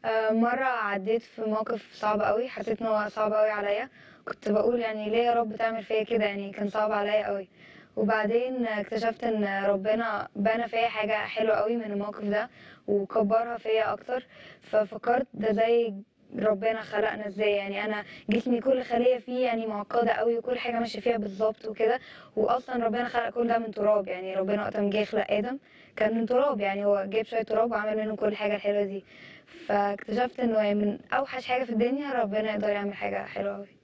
آه، مرة عديت في موقف صعب قوي حسيت ان هو صعب قوي عليا كنت بقول يعني ليه يا رب تعمل فيا كده يعني كان صعب عليا قوي وبعدين اكتشفت ان ربنا بنى فيا حاجة حلوة قوي من الموقف ده وكبرها فيا اكتر ففكرت ده زي ربنا خلقنا ازاي يعني انا جسمي كل خلية فيه يعني معقدة قوي وكل حاجة ماشية فيها بالظبط وكده واصلا ربنا خلق كل ده من تراب يعني ربنا وقت ما جه يخلق ادم كان من تراب يعني هو جايب شوية تراب وعمل منهم كل حاجة الحلوة دي فاكتشفت انه من اوحش حاجة في الدنيا ربنا يقدر يعمل حاجة حلوة قوي